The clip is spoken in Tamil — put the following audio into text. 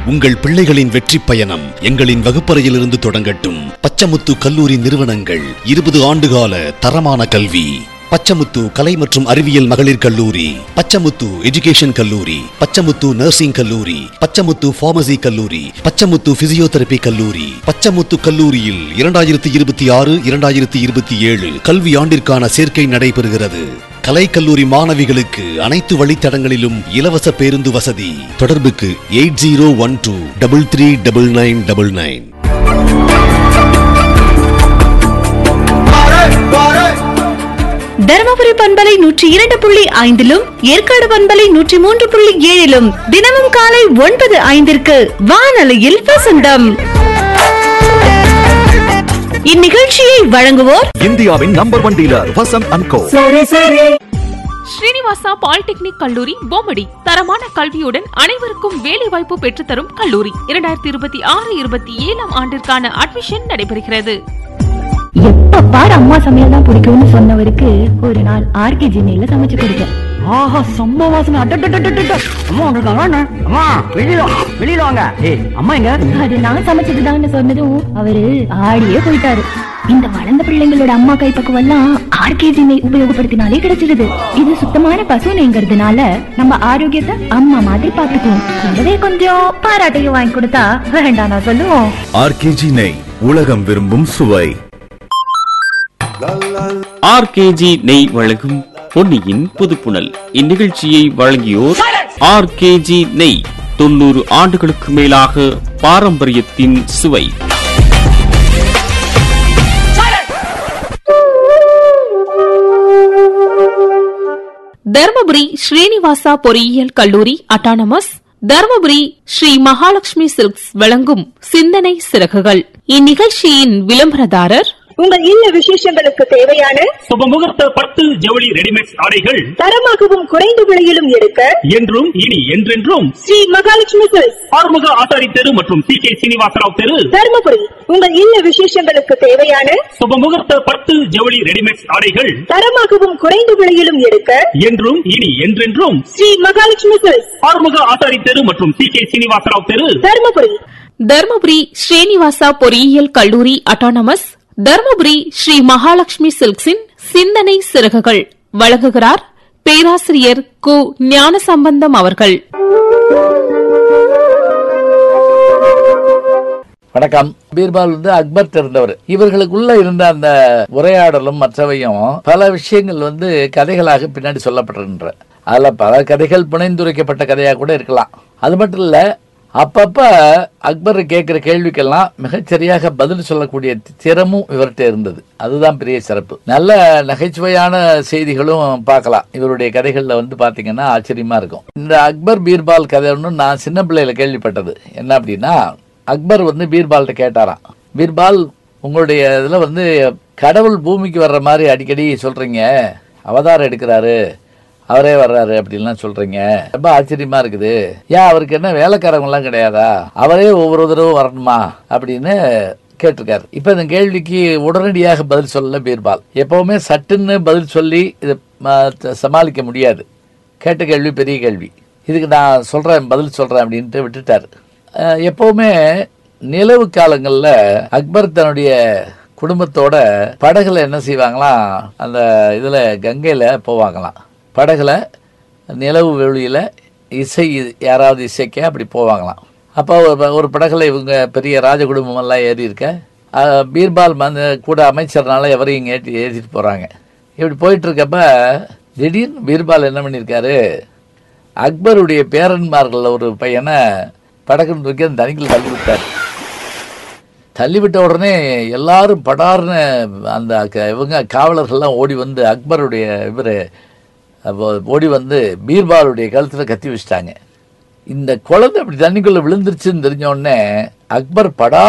உங்கள் பிள்ளைகளின் வெற்றி பயணம் எங்களின் வகுப்பறையிலிருந்து தொடங்கட்டும் பச்சமுத்து கல்லூரி நிறுவனங்கள் இருபது ஆண்டுகால தரமான கல்வி பச்சமுத்து கலை மற்றும் அறிவியல் மகளிர் கல்லூரி பச்சமுத்து எஜுகேஷன் கல்லூரி பச்சமுத்து நர்சிங் கல்லூரி பச்சமுத்து பார்மசி கல்லூரி பச்சமுத்து பிசியோதெரபி கல்லூரி பச்சமுத்து கல்லூரியில் இரண்டாயிரத்தி இருபத்தி ஆறு இரண்டாயிரத்தி இருபத்தி ஏழு கல்வி ஆண்டிற்கான சேர்க்கை நடைபெறுகிறது கலை கல்லூரி மாணவிகளுக்கு அனைத்து வழித்தடங்களிலும் இலவச பேருந்து வசதி தொடர்புக்கு eight zero one two double three double nine double nine Dharmapuri பண்பலை நூற்றி இரண்டு புள்ளி ஐந்திலும் ஏற்காடு பண்பலை நூற்றி மூன்று புள்ளி ஏழிலும் தினமும் காலை ஒன்பது ஐந்திற்கு வானொலியில் வசந்தம் இந்நிகழ்ச்சியை வழங்குவோர் இந்தியாவின் number one dealer Vasanth and co Srinivasa polytechnic கல்லூரி பொம்மடி தரமான கல்வியுடன் அனைவருக்கும் வேலை வாய்ப்பு பெற்றுத்தரும் கல்லூரி இரண்டாயிரத்தி இருபத்தி ஆறு இருபத்தி ஏழாம் ஆண்டிற்கான அட்மிஷன் நடைபெறுகிறது எப்ப பாரு அம்மா சமையல் தான் பிடிக்கும்னு சொன்னவருக்கு ஒரு நாள் ஆர்கே ஜினையில சமைச்சு கொடுத்தேன் ஆஹா செம்ம வாசனை அட்டட்டட்டட்டட்ட அம்மா வந்திருக்காங்க அண்ணா. அம்மா வெளியில வா, வெளியில வாங்க ஏய் அம்மா எங்க அது நான் சமைச்சதுதான்னு சொன்னதும் அவரு ஆடியே போயிட்டாரு இந்த வளர்ந்த பிள்ளைங்களோட அம்மா கைப்பக்குவம் எல்லாம் ஆர்கேஜி நெய் உபயோகப்படுத்தினாலே கிடைச்சிருது இது சுத்தமான பசு நெய்ங்கிறதுனால நம்ம ஆரோக்கியத்தை அம்மா மாதிரி பாத்துக்குவோம் கூடவே கொஞ்சம் பாராட்டையும் வாங்கி கொடுத்தா வேண்டாம் நான் சொல்லுவோம் ஆர்கேஜி நெய் உலகம் விரும்பும் சுவை ஆர்கேஜி நெய் வழங்கும் பொன்னியின் புதுப்புணல் இந்நிகழ்ச்சியை வழங்கியோர் ஆர்கேஜி நெய் தொண்ணூறு ஆண்டுகளுக்கு மேலாக பாரம்பரியத்தின் சுவை தர்மபுரி ஸ்ரீனிவாசா பொறியியல் கல்லூரி அட்டானமஸ் தர்மபுரி ஸ்ரீ மகாலட்சுமி சில்க்ஸ் வழங்கும் சிந்தனை சிறகுகள் இந்நிகழ்ச்சியின் விளம்பரதாரர் உங்கள் இல்ல விசேஷங்களுக்கு தேவையான சுபமுகூர்த்த பட்டு ஜவுளி ரெடிமேட் ஆடைகள் தரமாகவும் குறைந்த விலையிலும் எடுக்க என்றும் இனி என்றென்றும் ஸ்ரீ மகாலட்சுமி சில்க்ஸ் ஆறுமுக ஆசாரி தெரு மற்றும் சி கே சீனிவாசராவ் தெரு தருமபுரி உங்கள் இல்ல விசேஷங்களுக்கு தேவையான சுபமுகூர்த்த பட்டு ஜவுளி ரெடிமேட் ஆடைகள் தரமாகவும் குறைந்த விலையிலும் எடுக்க என்றும் இனி என்றென்றும் ஸ்ரீ மகாலட்சுமி சில்க்ஸ் ஆறுமுக ஆசாரி தெரு மற்றும் சி கே சீனிவாசராவ் தெரு தருமபுரி தர்மபுரி ஸ்ரீனிவாசா பொறியியல் கல்லூரி அட்டானமஸ் தர்மபுரி ஸ்ரீ மகாலட்சுமி சில்க்ஸின் சிந்தனை சிறகுகள் வழங்குகிறார் பேராசிரியர் கு ஞானசம்பந்தம் அவர்கள் வணக்கம் பீர்பால் வந்து அக்பர் இருந்தவர் இவர்களுக்குள்ள இருந்த அந்த உரையாடலும் மற்றவையும் பல விஷயங்கள் வந்து கதைகளாக பின்னாடி சொல்லப்பட்டிருக்கின்ற அதுல பல கதைகள் புனைந்துரைக்கப்பட்ட கதையா கூட இருக்கலாம் அது மட்டும் இல்ல அப்பப்ப அக்பர் கேட்கிற கேள்விக்கெல்லாம் மிகச்சரியாக பதில் சொல்லக்கூடிய திறமும் இவர்கிட்ட இருந்தது அதுதான் பெரிய சிறப்பு நல்ல நகைச்சுவையான செய்திகளும் பார்க்கலாம் இவருடைய கதைகள்ல வந்து பாத்தீங்கன்னா ஆச்சரியமா இருக்கும் இந்த அக்பர் பீர்பால் கதை ஒன்று நான் சின்ன பிள்ளையில கேள்விப்பட்டது என்ன அப்படின்னா அக்பர் வந்து பீர்பால்கிட்ட கேட்டாராம் பீர்பால் உங்களுடைய இதுல வந்து கடவுள் பூமிக்கு வர்ற மாதிரி அடிக்கடி சொல்றீங்க அவதாரம் எடுக்கிறாரு அவரே வர்றாரு அப்படின்லாம் சொல்றீங்க ரொம்ப ஆச்சரியமா இருக்குது ஏன் அவருக்கு என்ன வேலைக்காரங்க எல்லாம் கிடையாதா அவரே ஒவ்வொரு தடவை வரணுமா அப்படின்னு கேட்டிருக்காரு இப்ப இந்த கேள்விக்கு உடனடியாக பதில் சொல்லல பீர்பால் எப்பவுமே சட்டுன்னு பதில் சொல்லி இதை ம- சமாளிக்க முடியாது கேட்ட கேள்வி பெரிய கேள்வி இதுக்கு நான் சொல்றேன் பதில் சொல்றேன் அப்படின்ட்டு விட்டுட்டாரு அஹ் எப்பவுமே நிலவு காலங்கள்ல அக்பர் தன்னுடைய குடும்பத்தோட படகுல என்ன செய்வாங்களாம் அந்த இதுல கங்கையில போவாங்களாம் படகுல நிலவு வெளியில இசை யாராவது இசைக்க அப்படி போவாங்களாம் அப்போ ஒரு ஒரு படகுல இவங்க பெரிய ராஜ குடும்பம் எல்லாம் ஏறி இருக்க அஹ் பீர்பால் வந்து கூட அமைச்சர்னால எவரையும் ஏற்றி ஏற்றிட்டு போறாங்க இப்படி போயிட்டு இருக்கப்ப திடீர்னு பீர்பால் என்ன பண்ணியிருக்காரு அக்பருடைய பேரன்மார்கள் ஒரு பையனை படகுன்னு தூக்கி அந்த தனிக்கில் தள்ளி விட்டார் தள்ளிவிட்ட உடனே எல்லாரும் படார்னு அந்த க- இவங்க காவலர்கள்லாம் ஓடி வந்து அக்பருடைய இவர் ஓடி வந்து பீர்பாலுடைய கழுத்தில் கத்தி வச்சிட்டாங்க இந்த குழந்தை அப்படி தண்ணிக்குள்ள விழுந்துருச்சுன்னு தெரிஞ்ச உடனே அக்பர் படா